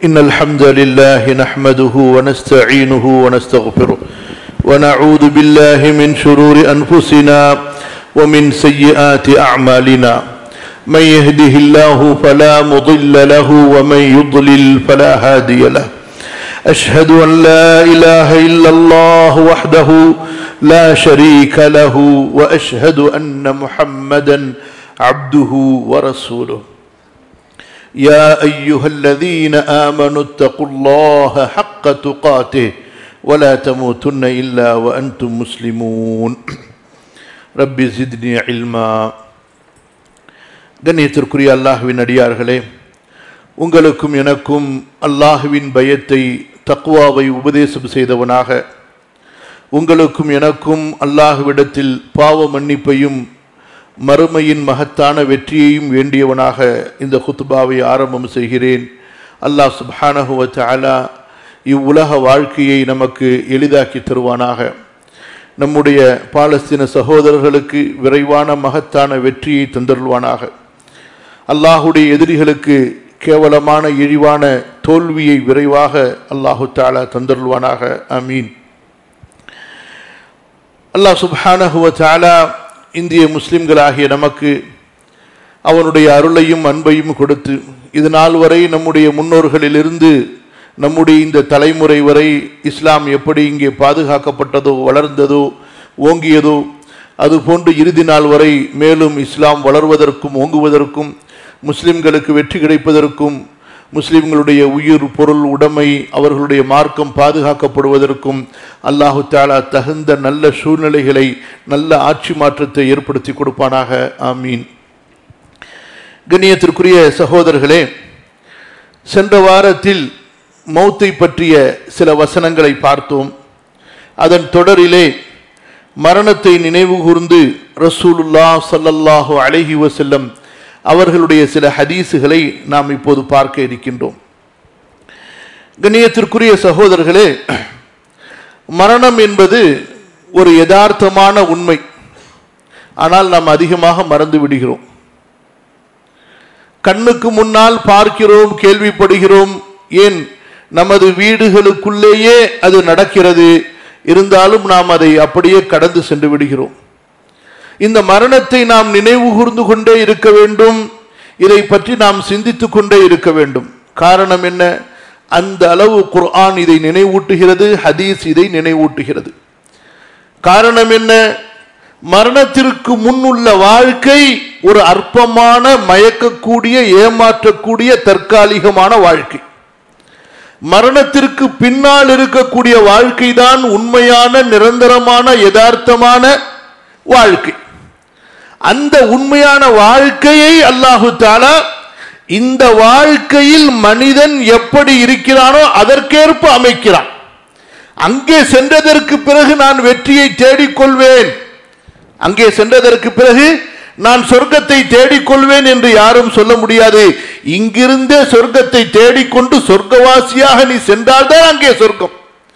إن الحمد لله نحمده ونستعينه ونستغفره ونعوذ بالله من شرور أنفسنا ومن سيئات أعمالنا من يهده الله فلا مضل له ومن يضلل فلا هادي له أشهد أن لا إله إلا الله وحده لا شريك له وأشهد أن محمدا عبده ورسوله يا أيها الذين آمنوا اتقوا الله حق تقاته ولا تموتن إلا وأنتم مسلمون رب زدني علما கண்ணியத்திற்குரிய அல்லாஹுவின் அடியார்களே உங்களுக்கும் எனக்கும் அல்லாஹுவின் பயத்தை தக்குவாவை உபதேசம் செய்தவனாக உங்களுக்கும் எனக்கும் அல்லாஹுவிடத்தில் பாவ மன்னிப்பையும் மறுமையின் மகத்தான வெற்றியையும் வேண்டியவனாக இந்த குத்துபாவை ஆரம்பம் செய்கிறேன் அல்லாஹ் சுப்ஹானஹுவ தஆலா இவ்வுலக வாழ்க்கையை நமக்கு எளிதாக்கி தருவானாக நம்முடைய பாலஸ்தீன சகோதரர்களுக்கு விரைவான மகத்தான வெற்றியை தந்தருள்வானாக அல்லாஹுடைய எதிரிகளுக்கு கேவலமான இழிவான தோல்வியை விரைவாக அல்லாஹு தாலா தந்தருள்வானாக அமீன் அல்லாஹ் சுப்ஹானஹுவ தாலா இந்திய முஸ்லிம்களாகிய நமக்கு அவனுடைய அருளையும் அன்பையும் கொடுத்து இது நாள் வரை நம்முடைய முன்னோர்களிலிருந்து நம்முடைய இந்த தலைமுறை வரை இஸ்லாம் எப்படி இங்கே பாதுகாக்கப்பட்டதோ வளர்ந்ததோ ஓங்கியதோ அதுபோன்று இறுதி நாள் வரை மேலும் இஸ்லாம் வளர்வதற்கும் ஓங்குவதற்கும் முஸ்லிம்களுக்கு வெற்றி கிடைப்பதற்கும் முஸ்லிம்களுடைய உயிர் பொருள் உடைமை அவர்களுடைய மார்க்கம் பாதுகாக்கப்படுவதற்கும் அல்லாஹு தாலா தகுந்த நல்ல சூழ்நிலைகளை நல்ல ஆட்சி மாற்றத்தை ஏற்படுத்தி கொடுப்பானாக ஆமீன் கண்ணியத்திற்குரிய சகோதரர்களே சென்ற வாரத்தில் மௌத்தை பற்றிய சில வசனங்களை பார்த்தோம் அதன் தொடரிலே மரணத்தை நினைவு கூர்ந்து ரசூலுல்லா சல்லல்லாஹு அலஹி வசல்லம் அவர்களுடைய சில ஹதீஸுகளை நாம் இப்போது பார்க்க இருக்கின்றோம் கண்ணியத்திற்குரிய சகோதரர்களே மரணம் என்பது ஒரு யதார்த்தமான உண்மை ஆனால் நாம் அதிகமாக மறந்து விடுகிறோம் கண்ணுக்கு முன்னால் பார்க்கிறோம் கேள்விப்படுகிறோம் ஏன் நமது வீடுகளுக்குள்ளேயே அது நடக்கிறது இருந்தாலும் நாம் அதை அப்படியே கடந்து சென்று விடுகிறோம் இந்த மரணத்தை நாம் நினைவு கூர்ந்து கொண்டே இருக்க வேண்டும் இதை பற்றி நாம் சிந்தித்துக் கொண்டே இருக்க வேண்டும் காரணம் என்ன அந்த அளவு குர்ஆன் இதை நினைவூட்டுகிறது ஹதீஸ் இதை நினைவூட்டுகிறது காரணம் என்ன மரணத்திற்கு முன் உள்ள வாழ்க்கை ஒரு அற்பமான மயக்கக்கூடிய ஏமாற்றக்கூடிய தற்காலிகமான வாழ்க்கை மரணத்திற்கு பின்னால் இருக்கக்கூடிய வாழ்க்கை தான் உண்மையான நிரந்தரமான யதார்த்தமான வாழ்க்கை அந்த உண்மையான வாழ்க்கையை அல்லாஹு தாலா இந்த வாழ்க்கையில் மனிதன் எப்படி இருக்கிறானோ அதற்கேற்ப அமைக்கிறான் அங்கே சென்றதற்கு பிறகு நான் வெற்றியை தேடிக்கொள்வேன் அங்கே சென்றதற்கு பிறகு நான் சொர்க்கத்தை தேடிக்கொள்வேன் என்று யாரும் சொல்ல முடியாது இங்கிருந்தே சொர்க்கத்தை தேடிக்கொண்டு சொர்க்கவாசியாக நீ சென்றால்தான் அங்கே சொர்க்கம்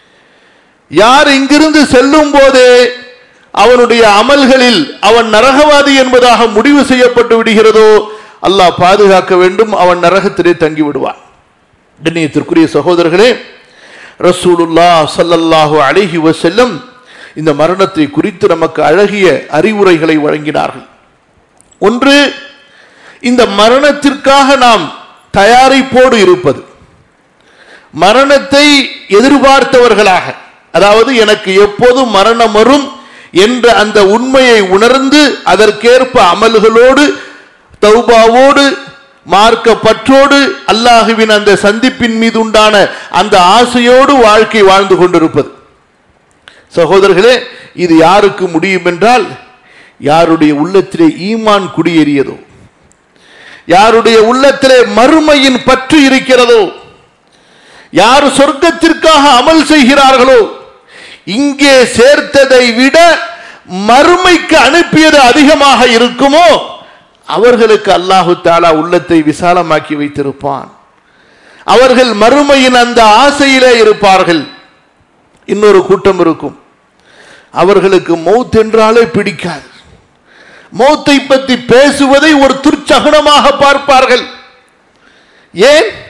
யார் இங்கிருந்து செல்லும் போதே அவனுடைய அமல்களில் அவன் நரகவாதி என்பதாக முடிவு செய்யப்பட்டு விடுகிறதோ அல்லாஹ் பாதுகாக்க வேண்டும் அவன் நரகத்திலே தங்கி விடுவான் கண்ணியத்திற்குரிய சகோதரர்களே ரசூலுல்லா சல்லல்லாஹு அழகி வசல்லம் இந்த மரணத்தை குறித்து நமக்கு அழகிய அறிவுரைகளை வழங்கினார்கள் ஒன்று இந்த மரணத்திற்காக நாம் தயாரிப்போடு இருப்பது மரணத்தை எதிர்பார்த்தவர்களாக அதாவது எனக்கு எப்போது மரணம் வரும் என்ற அந்த உண்மையை உணர்ந்து அதற்கேற்ப அமல்களோடு தௌபாவோடு மார்க்க பற்றோடு அல்லாஹுவின் அந்த சந்திப்பின் மீது உண்டான அந்த ஆசையோடு வாழ்க்கை வாழ்ந்து கொண்டிருப்பது சகோதரர்களே இது யாருக்கு முடியும் என்றால் யாருடைய உள்ளத்திலே ஈமான் குடியேறியதோ யாருடைய உள்ளத்திலே மறுமையின் பற்று இருக்கிறதோ யார் சொர்க்கத்திற்காக அமல் செய்கிறார்களோ இங்கே சேர்த்ததை விட மறுமைக்கு அனுப்பியது அதிகமாக இருக்குமோ அவர்களுக்கு அல்லாஹு தாலா உள்ளத்தை விசாலமாக்கி வைத்திருப்பான் அவர்கள் மறுமையின் அந்த ஆசையிலே இருப்பார்கள் இன்னொரு கூட்டம் இருக்கும் அவர்களுக்கு மௌத் என்றாலே பிடிக்காது மௌத்தை பற்றி பேசுவதை ஒரு துர்ச்சகனமாக பார்ப்பார்கள் ஏன்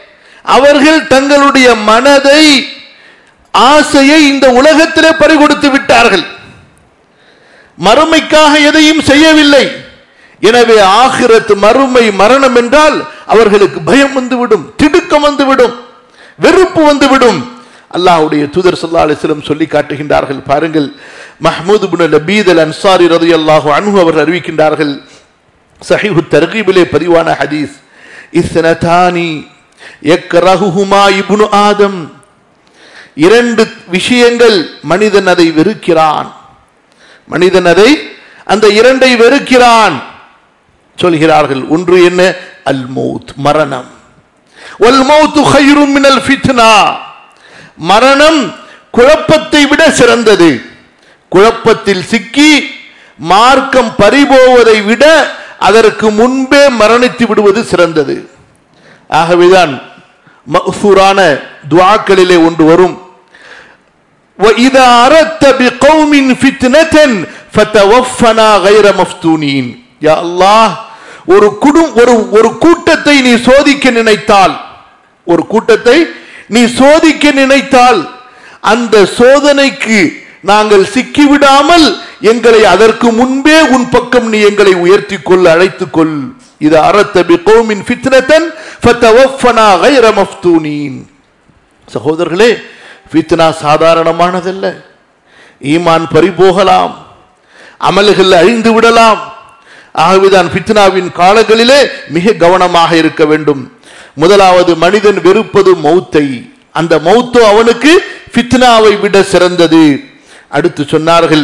அவர்கள் தங்களுடைய மனதை ஆசையை இந்த உலகத்திலே பறிகொடுத்து விட்டார்கள் மறுமைக்காக எதையும் செய்யவில்லை எனவே ஆகிரத் மறுமை மரணம் என்றால் அவர்களுக்கு பயம் வந்துவிடும் திடுக்கம் வந்துவிடும் வெறுப்பு வந்துவிடும் அல்லாஹ்வுடைய தூதர் சல்லா அலிஸ்லம் சொல்லி காட்டுகின்றார்கள் பாருங்கள் Mahmud bin Labid al Ansari ரலியல்லாஹு அன்ஹு அவர் அறிவிக்கின்றார்கள் சஹீஹு தர்கீபிலே பதிவான ஹதீஸ் இஸ்னதானி யக்ரஹுஹுமா இப்னு ஆதம் இரண்டு விஷயங்கள் மனிதன் அதை வெறுக்கிறான் மனிதன் அதை அந்த இரண்டை வெறுக்கிறான் சொல்கிறார்கள் ஒன்று என்ன அல் மௌத் மரணம் வல் மௌத்து ஹைரும் மினல் ஃபித்னா மரணம் குழப்பத்தை விட சிறந்தது குழப்பத்தில் சிக்கி மார்க்கம் பறிபோவதை விட அதற்கு முன்பே மரணித்து விடுவது சிறந்தது ஆகவேதான் மஃசூரான துவாக்களிலே ஒன்று வரும் وَإِذَا أَرَدْتَ بِقَوْمٍ فِتْنَةً فَتَوَفَّنَا غَيْرَ مَفْتُونِينَ யா அல்லாஹ் ஒரு குடும் ஒரு ஒரு கூட்டத்தை நீ சோதிக்க நினைத்தால் ஒரு கூட்டத்தை நீ சோதிக்க நினைத்தால் அந்த சோதனைக்கு நாங்கள் சிக்கிவிடாமல் எங்களை அதற்கு முன்பே உன் பக்கம் நீ எங்களை உயர்த்தி கொள் அழைத்துக் கொள் இது அரத்த பிகோமின் ஃபித்னத்தன் ஃபதவஃபனா கைர மஃப்தூனீன் சகோதரர்களே ஃபித்னா சாதாரணமானதல்ல ஈமான் பறிபோகலாம் அமல்கள் அழிந்து விடலாம் ஆகவேதான் ஃபித்னாவின் காலங்களிலே மிக கவனமாக இருக்க வேண்டும் முதலாவது மனிதன் வெறுப்பது மௌத்தை அந்த மௌத்தோ அவனுக்கு ஃபித்னாவை விட சிறந்தது அடுத்து சொன்னார்கள்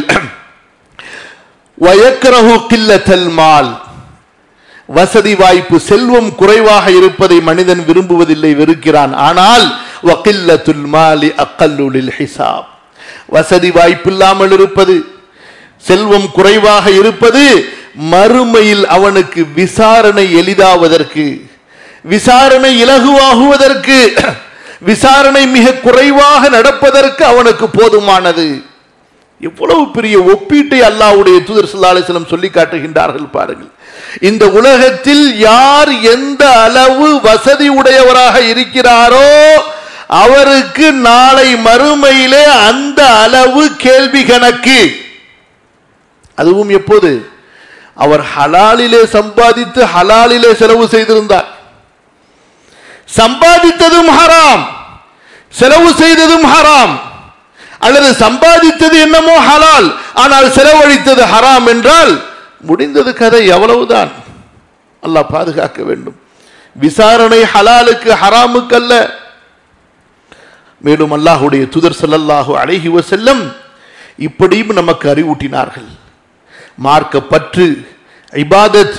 வயக்கரஹு கில்லத்தல் மால் வசதி வாய்ப்பு செல்வம் குறைவாக இருப்பதை மனிதன் விரும்புவதில்லை வெறுக்கிறான் ஆனால் வகில்லத்துல் மாலி அக்கல்லுலில் ஹிசாப் வசதி வாய்ப்பு இல்லாமல் இருப்பது செல்வம் குறைவாக இருப்பது மறுமையில் அவனுக்கு விசாரணை எளிதாவதற்கு விசாரணை இலகுவாகுவதற்கு விசாரணை மிக குறைவாக நடப்பதற்கு அவனுக்கு போதுமானது எவ்வளவு பெரிய ஒப்பீட்டை அல்லாஹ்வுடைய தூதர் ஸல்லல்லாஹு அலைஹி வஸல்லம் சொல்லி காட்டுகின்றார்கள் பாருங்கள் இந்த உலகத்தில் யார் எந்த அளவு வசதி உடையவராக இருக்கிறாரோ அவருக்கு நாளை மறுமையிலே அந்த அளவு கேள்வி கணக்கு அதுவும் எப்போது அவர் ஹலாலிலே சம்பாதித்து ஹலாலிலே செலவு செய்திருந்தார் சம்பாதித்ததும் ஹராம் செலவு செய்ததும் ஹராம் அல்லது சம்பாதித்தது என்னமோ ஹலால் ஆனால் செலவழித்தது ஹராம் என்றால் முடிந்தது கதை எவ்வளவுதான் அல்லாஹ் பாதுகாக்க வேண்டும் விசாரணை ஹலாலுக்கு ஹராமுக்கு அல்ல மேலும் அல்லாஹுடைய துதர் ஸல்லல்லாஹு அலைஹி வஸல்லம் இப்படியும் நமக்கு அறிவூட்டினார்கள் மார்க்க பற்று இபாதத்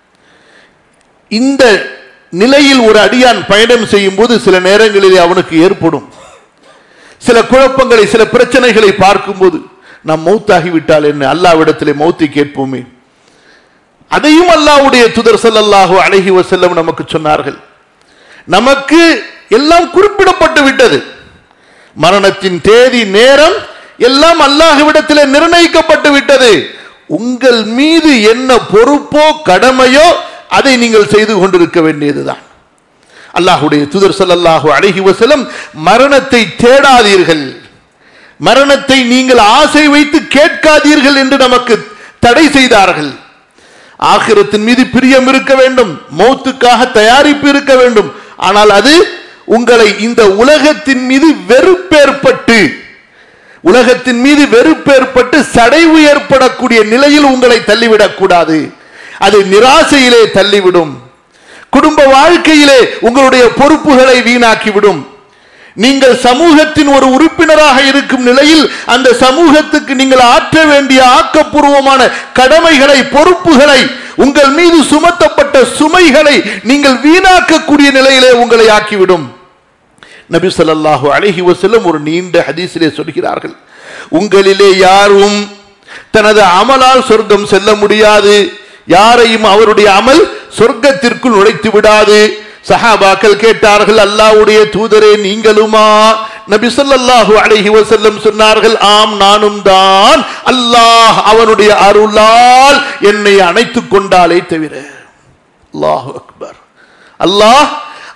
இந்த நிலையில் ஒரு அடியான் பயணம் செய்யும் போது சில நேரங்களிலே அவனுக்கு ஏற்படும் சில குழப்பங்களை சில பிரச்சனைகளை பார்க்கும்போது நாம் மௌத்தாகிவிட்டால் என்ன அல்லாவிடத்திலே மௌத்தை கேட்போமே அதையும் அல்லாஹ்வுடைய துதர் ஸல்லல்லாஹு அலைஹி வஸல்லம் நமக்கு சொன்னார்கள் நமக்கு எல்லாம் குறிப்பிடப்பட்டு விட்டது மரணத்தின் தேதி நேரம் எல்லாம் அல்லாஹ்விடத்திலே நிர்ணயிக்கப்பட்டு விட்டது உங்கள் மீது என்ன பொறுப்போ கடமையோ அதை நீங்கள் செய்து கொண்டிருக்க வேண்டியதுதான் அல்லாஹுடைய தூதர் ஸல்லல்லாஹு அலைஹி வஸல்லம் மரணத்தை தேடாதீர்கள் மரணத்தை நீங்கள் ஆசை வைத்து கேட்காதீர்கள் என்று நமக்கு தடை செய்தார்கள் ஆகிரத்தின் மீது பிரியம் இருக்க வேண்டும் மௌத்துக்காக தயாரிப்பு இருக்க வேண்டும் ஆனால் அது உங்களை இந்த உலகத்தின் மீது வெறுப்பேற்பட்டு உலகத்தின் மீது வெறுப்பேற்பட்டு சடைவு ஏற்படக்கூடிய நிலையில் உங்களை தள்ளிவிடக் கூடாது அது நிராசையிலே தள்ளிவிடும் குடும்ப வாழ்க்கையிலே உங்களுடைய பொறுப்புகளை வீணாக்கிவிடும் நீங்கள் சமூகத்தின் ஒரு உறுப்பினராக இருக்கும் நிலையில் அந்த சமூகத்துக்கு நீங்கள் ஆற்ற வேண்டிய ஆக்கப்பூர்வமான கடமைகளை பொறுப்புகளை உங்கள் மீது சுமத்தப்பட்ட சுமைகளை நீங்கள் வீணாக்கக்கூடிய நிலையிலே உங்களை ஆக்கிவிடும் நபி ஸல்லல்லாஹு அலைஹி வஸல்லம் ஒரு நீண்ட ஹதீஸிலே சொல்கிறார்கள் உங்களிலே யாரும் தனது அமலால் சொர்க்கம் செல்ல முடியாது யாரையும் அவருடைய அமல் சொர்க்கத்திற்குள் நுழைத்து விடாது சஹாபாக்கள் கேட்டார்கள் அல்லாஹ்வுடைய தூதரே நீங்களுமா நபி ஸல்லல்லாஹு அலைஹி வஸல்லம் சொன்னார்கள் ஆம் நானும் தான் அல்லாஹ் அவனுடைய அருளால் என்னை அணைத்துக் கொண்டாலே தவிர அல்லாஹு அக்பர் அல்லாஹ்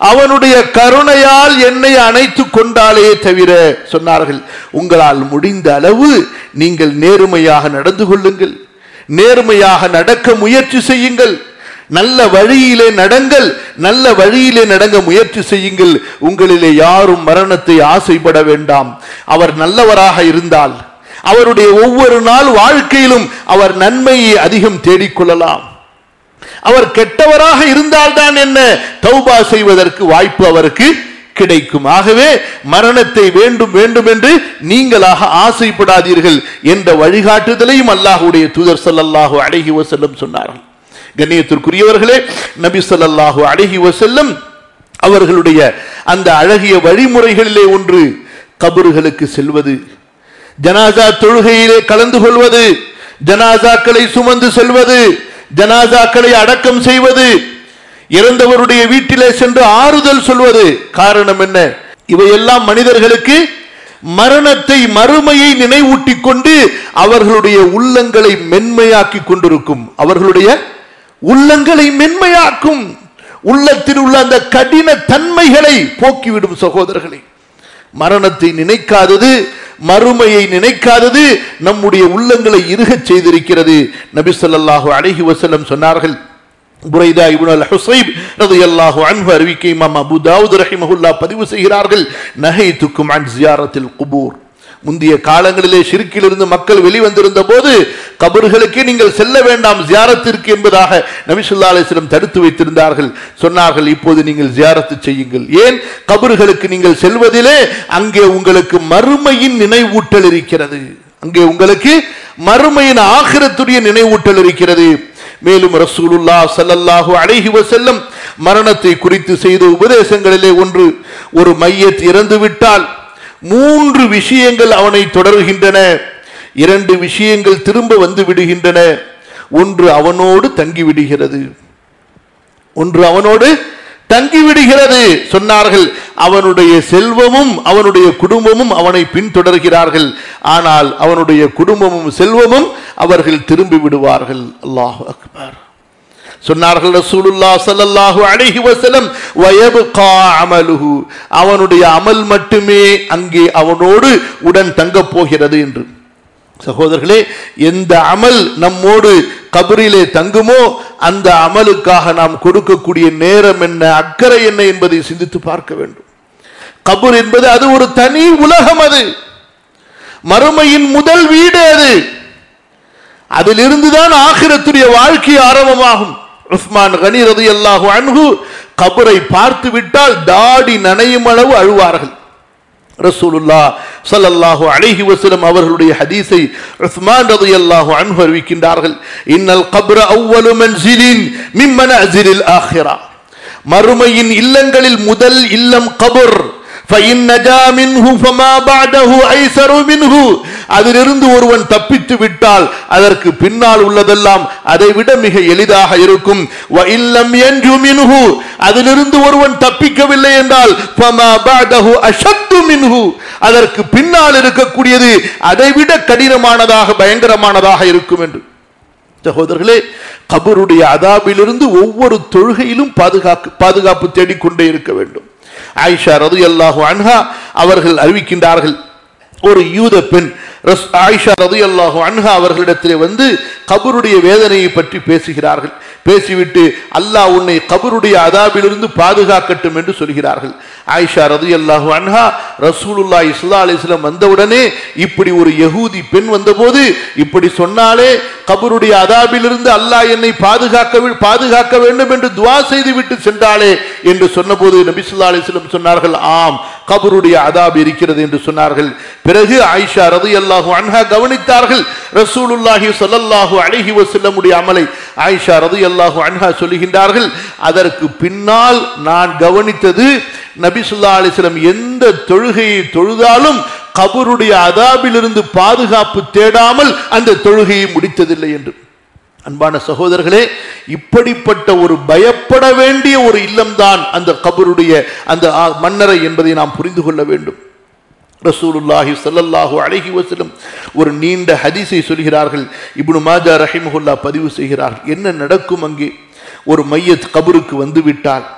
அவனுடைய கருணையால் என்னை அணைத்து கொண்டாலே தவிர சொன்னார்கள் உங்களால் முடிந்த அளவு நீங்கள் நேர்மையாக நடந்து கொள்ளுங்கள் நேர்மையாக நடக்க முயற்சி செய்யுங்கள் நல்ல வழியிலே நடங்கள் நல்ல வழியிலே நடங்க முயற்சி செய்யுங்கள் உங்களிலே யாரும் மரணத்தை ஆசைப்பட வேண்டாம் அவர் நல்லவராக இருந்தால் அவருடைய ஒவ்வொரு நாள் வாழ்க்கையிலும் அவர் நன்மையை அதிகம் தேடிக்கொள்ளலாம் அவர் கெட்டவராக இருந்தால்தான் என்ன தௌபா செய்வதற்கு வாய்ப்பு அவருக்கு கிடைக்கும் ஆகவே மரணத்தை வேண்டும் வேண்டும் என்று நீங்களாக ஆசைப்படாதீர்கள் என்ற வழிகாட்டுதலையும் அல்லாஹுடைய தூதர் ஸல்லல்லாஹு அலைஹி வஸல்லம் சொன்னார்கள் கண்ணியத்திற்குரியவர்களே நபி ஸல்லல்லாஹு அலைஹி வஸல்லம் அவர்களுடைய அந்த அழகிய வழிமுறைகளிலே ஒன்று கபறுகளுக்கு செல்வது ஜனாசா தொழுகையிலே கலந்து கொள்வது ஜனாசாக்களை சுமந்து செல்வது ஜனாசாக்களை அடக்கம் செய்வது இறந்தவருடைய வீட்டிலே சென்று ஆறுதல் சொல்வது காரணம் என்ன இவையெல்லாம் மனிதர்களுக்கு மரணத்தை மறுமையை நினைவூட்டிக் கொண்டு அவர்களுடைய உள்ளங்களை மென்மையாக்கி கொண்டிருக்கும் அவர்களுடைய உள்ளங்களை மென்மையாக்கும் உள்ளத்தில் உள்ள அந்த கடின தன்மைகளை போக்கிவிடும் சகோதரர்களை மரணத்தை நினைக்காதது மறுமையை நினைக்காதது நம்முடைய உள்ளங்களை இருகச் செய்திருக்கிறது நபி ஸல்லல்லாஹு அலைஹி வஸல்லம் சொன்னார்கள் புரைதா இப்னு அல் ஹுசைப் ரலியல்லாஹு அன்ஹு அறிவிக்கை இமாம் அபூ தாவூத் ரஹிமஹுல்லாஹ் பதிவு செய்கிறார்கள் நஹைதுக்கும் அன் ஜியாரத்தில் குபூர் முந்தைய காலங்களிலே ஷிர்க்கிலிருந்து மக்கள் வெளிவந்திருந்த போது கபர்களுக்கே நீங்கள் செல்ல வேண்டாம் ஜியாரத்திற்கு என்பதாக நபிசுல்லா அலிஸ்லம் தடுத்து வைத்திருந்தார்கள் சொன்னார்கள் இப்போது நீங்கள் ஜியாரத்து செய்யுங்கள் ஏன் கபர்களுக்கு நீங்கள் செல்வதிலே அங்கே உங்களுக்கு மறுமையின் நினைவூட்டல் இருக்கிறது அங்கே உங்களுக்கு மறுமையின் ஆகிரத்துடைய நினைவூட்டல் இருக்கிறது மேலும் ரசூலுல்லா ஸல்லல்லாஹு அலைஹி வஸல்லம் மரணத்தை குறித்து செய்த உபதேசங்களிலே ஒன்று ஒரு மையத் இறந்து விட்டால் மூன்று விஷயங்கள் அவனை தொடர்கின்றன இரண்டு விஷயங்கள் திரும்ப வந்து விடுகின்றன ஒன்று அவனோடு தங்கி விடுகிறது ஒன்று அவனோடு தங்கி விடுகிறது சொன்னார்கள் அவனுடைய செல்வமும் அவனுடைய குடும்பமும் அவனை பின்தொடர்கிறார்கள் ஆனால் அவனுடைய குடும்பமும் செல்வமும் அவர்கள் திரும்பி விடுவார்கள் அல்லாஹ் அக்பர் சொன்னார்கள் ரசூலுல்லா ஸல்லல்லாஹு அலைஹி வஸல்லம் வயப்கா அமலுஹு அவனுடைய அமல் மட்டுமே அங்கே அவனோடு உடன் தங்கப் போகிறது என்று சகோதரர்களே எந்த அமல் நம்மோடு கபரிலே தங்குமோ அந்த அமலுக்காக நாம் கொடுக்கக்கூடிய நேரம் என்ன அக்கறை என்ன என்பதை சிந்தித்து பார்க்க வேண்டும் கபர் என்பது அது ஒரு தனி உலகம் அது மறுமையின் முதல் வீடு அது அதிலிருந்துதான் ஆகிரத்துடைய வாழ்க்கை ஆரம்பமாகும் உஸ்மான் கனி ரதி அல்லாஹு அன்ஹு கபரை பார்த்து விட்டால் தாடி நனையும் அளவு அழுவார்கள் ரசூலுல்லா ஸல்லல்லாஹு அலைஹி வஸல்லம் அவர்களுடைய ஹதீஸை உஸ்மான் ரலியல்லாஹு அன்ஹு அறிவிக்கின்றார்கள் இன்னல் கப்ர அவ்வலு மன்சிலின் மின் மனாசிலில் ஆখিরা மறுமையின் இல்லங்களில் முதல் இல்லம் கபர் فإن نجا منه فما بعده أيسر منه அதிலிருந்து ஒருவன் தப்பித்து விட்டால் அதற்கு பின்னால் உள்ளதெல்லாம் அதை விட மிக எளிதாக இருக்கும் وإن لم ينجو منه அதிலிருந்து ஒருவன் தப்பிக்கவில்லை என்றால் فما بعده أشد منه அதற்கு பின்னால் இருக்கக்கூடியது அதைவிட கடினமானதாக பயங்கரமானதாக இருக்கும் என்று சகோதரர்களே கபருடைய அதாபிலிருந்து ஒவ்வொரு தொழுகையிலும் பாதுகாப்பு பாதுகாப்பு தேடிக்கொண்டே இருக்க வேண்டும் ஆயிஷா ரது அல்லாஹு அன்ஹா அவர்கள் அறிவிக்கின்றார்கள் ஒரு யூத பெண் ரஸ் ஆயிஷா ரது அல்லாஹு அன்ஹா அவர்களிடத்திலே வந்து கபருடைய வேதனையை பற்றி பேசுகிறார்கள் பேசிவிட்டு அல்லாஹ் உன்னை கபருடைய அதாபிலிருந்து பாதுகாக்கட்டும் என்று சொல்கிறார்கள் ஆயிஷா ரது அல்லாஹு அன்ஹா ரசூலுல்லா இஸ்லா அலிஸ்லாம் வந்தவுடனே இப்படி ஒரு யகூதி பெண் வந்தபோது இப்படி சொன்னாலே கபருடைய அதாபிலிருந்து அல்லாஹ் என்னை பாதுகாக்க வி- பாதுகாக்க வேண்டும் என்று துவா செய்து விட்டு சென்றாளே என்று சொன்னபோது நபிசுல்லா அலிஸ்லம் சொன்னார்கள் ஆம் கபருடைய அதாப் இருக்கிறது என்று சொன்னார்கள் பிறகு ஆயிஷா ரது அல்லாஹு அன்ஹா கவனித்தார்கள் ரசூலுல்லாஹி ஸல்லல்லாஹு அலைஹி வஸல்லமுடைய அமலை ஆயிஷா ரது அல்லாஹு அன்ஹா சொல்லுகின்றார்கள் அதற்கு பின்னால் நான் கவனித்தது நபி ஸல்லல்லாஹு அலைஹி வஸல்லம் எந்த தொழுகையை தொழுதாலும் கபருடைய அதாபிலிருந்து பாதுகாப்பு தேடாமல் அந்த தொழுகையை முடித்ததில்லை என்று அன்பான சகோதரர்களே இப்படிப்பட்ட ஒரு பயப்பட வேண்டிய ஒரு இல்லம்தான் அந்த கபருடைய அந்த ஆ, மன்னரை என்பதை நாம் புரிந்து கொள்ள வேண்டும் ரசூலுல்லாஹி ஸல்லல்லாஹு அலைஹி வஸல்லம் ஒரு நீண்ட ஹதீஸை சொல்கிறார்கள் இப்னு மாஜா ரஹிமஹுல்லா பதிவு செய்கிறார்கள் என்ன நடக்கும் அங்கே ஒரு மையத் கபருக்கு வந்து விட்டால்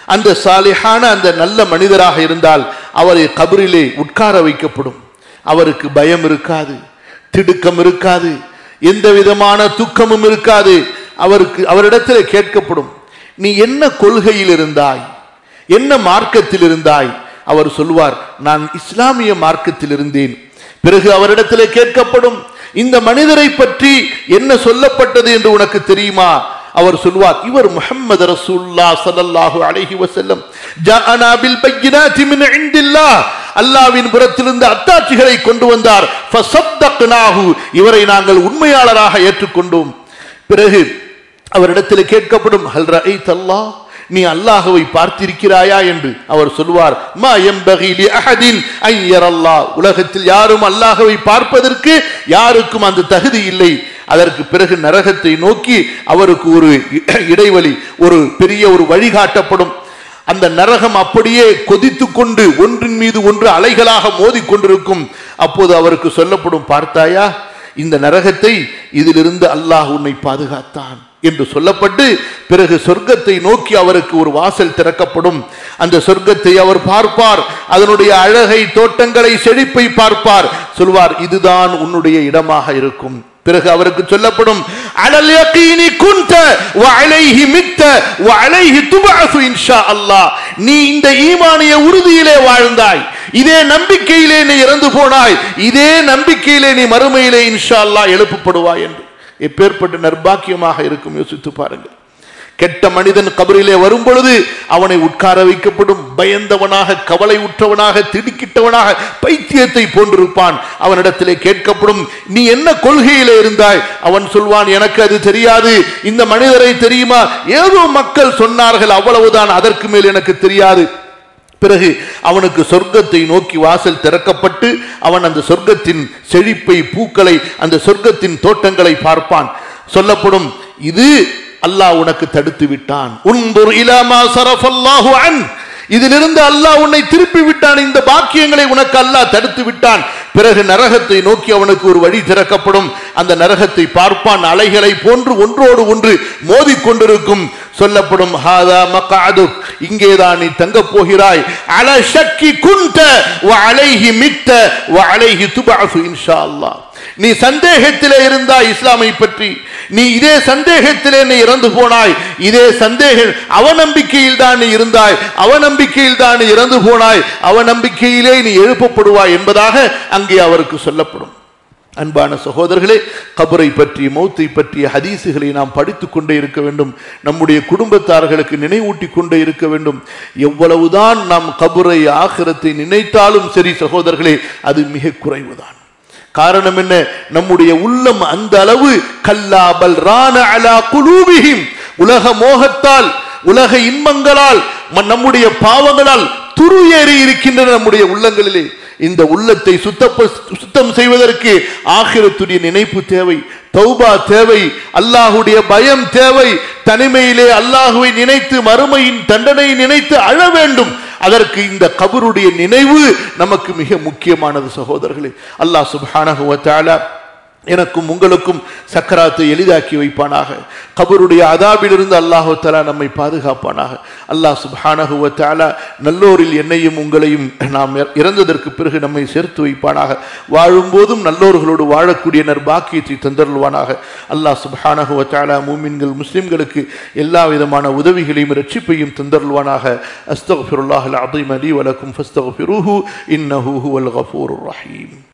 அந்த சாலிஹான அந்த நல்ல மனிதராக இருந்தால் அவரை கபரிலே உட்கார வைக்கப்படும் அவருக்கு பயம் இருக்காது திடுக்கம் இருக்காது எந்த விதமான துக்கமும் இருக்காது அவருக்கு அவரிடத்தில் கேட்கப்படும் நீ என்ன கொள்கையில் இருந்தாய் என்ன மார்க்கத்தில் இருந்தாய் அவர் சொல்வார் நான் இஸ்லாமிய மார்க்கத்தில் இருந்தேன் பிறகு அவரிடத்தில் கேட்கப்படும் இந்த மனிதரை பற்றி என்ன சொல்லப்பட்டது என்று உனக்கு தெரியுமா அவர் சொல்வார் இவர் முஹம்மது ரசூல்லா ஸல்லல்லாஹு அலைஹி வஸல்லம் ஜாஅனா பில் பையினாத்தி மின் இன்டில்லாஹ் அல்லாஹ்வின் புறத்திலிருந்து அத்தாட்சிகளை கொண்டு வந்தார் ஃபஸத்தக்னாஹு இவரை நாங்கள் உண்மையாளராக ஏற்றுக்கொண்டோம் பிறகு அவரிடத்தில் கேட்கப்படும் ஹல் ரஐத் அல்லாஹ் நீ அல்லாஹுவை பார்த்திருக்கிறாயா என்று அவர் சொல்வார் மா எம்பகி லி அஹதின் ஐ யரல்லாஹ் உலகத்தில் யாரும் அல்லாஹுவை பார்ப்பதற்கு யாருக்கும் அந்த தகுதி இல்லை அதற்கு பிறகு நரகத்தை நோக்கி அவருக்கு ஒரு இடைவெளி ஒரு பெரிய ஒரு வழிகாட்டப்படும் அந்த நரகம் அப்படியே கொதித்து கொண்டு ஒன்றின் மீது ஒன்று அலைகளாக மோதிக்கொண்டிருக்கும் அப்போது அவருக்கு சொல்லப்படும் பார்த்தாயா இந்த நரகத்தை இதிலிருந்து அல்லாஹ் உன்னை பாதுகாத்தான் என்று சொல்லப்பட்டு பிறகு சொர்க்கத்தை நோக்கி அவருக்கு ஒரு வாசல் திறக்கப்படும் அந்த சொர்க்கத்தை அவர் பார்ப்பார் அதனுடைய அழகை தோட்டங்களை செழிப்பை பார்ப்பார் சொல்வார் இதுதான் உன்னுடைய இடமாக இருக்கும் பிறகு அவருக்கு சொல்லப்படும் அலல் யகீனி குன்த வ அலைஹி மித்த வ அலைஹி துபஅசு இன்ஷா அல்லாஹ் நீ இந்த ஈமானிய உறுதியிலே வாழ்ந்தாய் இதே நம்பிக்கையிலே நீ இறந்து போனாய் இதே நம்பிக்கையிலே நீ மறுமையிலே இன்ஷா அல்லாஹ் எழுப்பப்படுவாய் என்று எப்பேற்பட்ட நர்பாக்கியமாக இருக்கும் யோசித்து பாருங்கள் கெட்ட மனிதன் கபரிலே வரும் பொழுது அவனை உட்கார வைக்கப்படும் பயந்தவனாக கவலை உற்றவனாக திடுக்கிட்டவனாக பைத்தியத்தை போன்றிருப்பான் அவனிடத்திலே கேட்கப்படும் நீ என்ன கொள்கையிலே இருந்தாய் அவன் சொல்வான் எனக்கு அது தெரியாது இந்த மனிதரை தெரியுமா ஏதோ மக்கள் சொன்னார்கள் அவ்வளவுதான் அதற்கு மேல் எனக்கு தெரியாது பிறகு அவனுக்கு சொர்க்கத்தை நோக்கி வாசல் திறக்கப்பட்டு அவன் அந்த சொர்க்கத்தின் செழிப்பை பூக்களை அந்த சொர்க்கத்தின் தோட்டங்களை பார்ப்பான் சொல்லப்படும் இது அல்லாஹ் உனக்கு தடுத்து விட்டான் உன்புர் இலாமா சரஃபல்லாஹு அன் இதிலிருந்து அல்லாஹ் உன்னை திருப்பி விட்டான் இந்த பாக்கியங்களை உனக்கு அல்லாஹ் தடுத்து விட்டான் பிறகு நரகத்தை நோக்கி அவனுக்கு ஒரு வழி திறக்கப்படும் அந்த நரகத்தை பார்ப்பான் அலைகளை போன்று ஒன்றோடு ஒன்று மோதிக்கொண்டிருக்கும் சொல்லப்படும் ஹாதா மக்காது இங்கேதான் நீ தங்க போகிறாய் அல ஷக்கி குந்த வ அலைஹி மித்த வ அலைஹி துபஅசு இன்ஷா அல்லாஹ் நீ சந்தேகத்திலே இருந்தாய் இஸ்லாமை பற்றி நீ இதே சந்தேகத்திலே நீ இறந்து போனாய் இதே சந்தேக அவநம்பிக்கையில் தான் நீ இருந்தாய் அவநம்பிக்கையில் தான் நீ இறந்து போனாய் அவநம்பிக்கையிலே நீ எழுப்பப்படுவாய் என்பதாக அங்கே அவருக்கு சொல்லப்படும் அன்பான சகோதரர்களே கபரை பற்றிய மௌத்தை பற்றிய ஹதீசுகளை நாம் படித்துக் கொண்டே இருக்க வேண்டும் நம்முடைய குடும்பத்தார்களுக்கு நினைவூட்டி கொண்டே இருக்க வேண்டும் எவ்வளவுதான் நாம் கபரை ஆகிரத்தை நினைத்தாலும் சரி சகோதரர்களே அது மிக குறைவுதான் காரணம் என்ன நம்முடைய உள்ளம் அந்த அளவு கல்லாபல் ரான அலா குலூபிஹிம் உலக மோகத்தால் உலக இன்பங்களால் ம- நம்முடைய பாவங்களால் துரு ஏறி இருக்கின்றன நம்முடைய உள்ளங்களிலே இந்த உள்ளத்தை சுத்தப்ப சுத்தம் செய்வதற்கு ஆகிரத்துடைய நினைப்பு தேவை தௌபா தேவை அல்லாஹுடைய பயம் தேவை தனிமையிலே அல்லாஹுவை நினைத்து மறுமையின் தண்டனை நினைத்து அழ வேண்டும் அதற்கு இந்த கபருடைய நினைவு நமக்கு மிக முக்கியமானது சகோதரர்களே அல்லாஹ் சுப்ஹானஹு வ தஆலா எனக்கும் உங்களுக்கும் சக்கராத்தை எளிதாக்கி வைப்பானாக கபருடைய அதாபிலிருந்து அல்லாஹு தஆலா நம்மை பாதுகாப்பானாக அல்லாஹ் சுப்ஹானஹு வ தஆலா நல்லோரில் என்னையும் உங்களையும் நாம் இறந்ததற்கு பிறகு நம்மை சேர்த்து வைப்பானாக வாழும்போதும் நல்லோர்களோடு வாழக்கூடிய நற்பாக்கியத்தை தந்தருள்வானாக அல்லாஹ் சுப்ஹானஹு வ தஆலா மூமின்கள் முஸ்லிம்களுக்கு எல்லா விதமான உதவிகளையும் ரட்சிப்பையும் தந்தருள்வானாக அஸ்தக்ஃபிருல்லாஹல் அஸீம் அலி வலக்கும் ஃபஸ்தக்ஃபிருஹு இன்னஹு ஹுவல் கஃபூருர் ரஹீம்